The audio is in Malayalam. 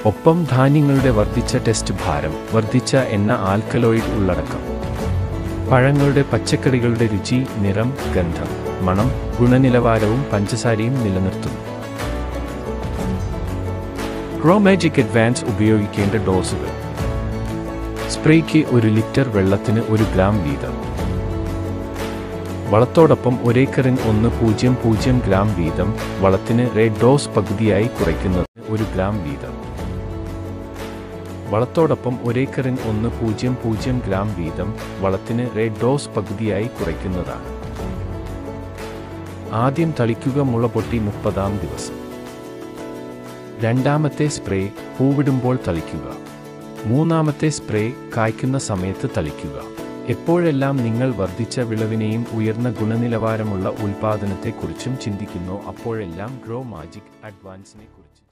ഒപ്പം ധാന്യങ്ങളുടെ വർദ്ധിച്ച ടെസ്റ്റ് ഭാരം വർദ്ധിച്ച എണ്ണ ആൽക്കലോയിഡ് ഉള്ളടക്കം പഴങ്ങളുടെ പച്ചക്കറികളുടെ രുചി നിറം ഗന്ധം മണം ഗുണനിലവാരവും പഞ്ചസാരയും നിലനിർത്തുന്നു റോമാജിക് അഡ്വാൻസ് ഉപയോഗിക്കേണ്ട ഡോസുകൾ സ്പ്രേക്ക് ഒരു ലിറ്റർ വെള്ളത്തിന് ഒരു ഗ്രാം വീതം വളത്തോടൊപ്പം ഒരേക്കറിന് ഒന്ന് പൂജ്യം പൂജ്യം ഗ്രാം വീതം വളത്തിന് റെഡ് ഡോസ് പകുതിയായി കുറയ്ക്കുന്നതിന് ഒരു ഗ്രാം വീതം വളത്തോടൊപ്പം ഒരേക്കറിന് ഒന്ന് പൂജ്യം പൂജ്യം ഗ്രാം വീതം വളത്തിന് റെഡ് ഡോസ് പകുതിയായി കുറയ്ക്കുന്നതാണ് ആദ്യം തളിക്കുക മുള പൊട്ടി മുപ്പതാം ദിവസം രണ്ടാമത്തെ സ്പ്രേ പൂവിടുമ്പോൾ തളിക്കുക മൂന്നാമത്തെ സ്പ്രേ കായ്ക്കുന്ന സമയത്ത് തളിക്കുക എപ്പോഴെല്ലാം നിങ്ങൾ വർദ്ധിച്ച വിളവിനെയും ഉയർന്ന ഗുണനിലവാരമുള്ള ഉൽപാദനത്തെക്കുറിച്ചും ചിന്തിക്കുന്നോ അപ്പോഴെല്ലാം ഗ്രോ മാജിക് അഡ്വാൻസിനെ കുറിച്ച്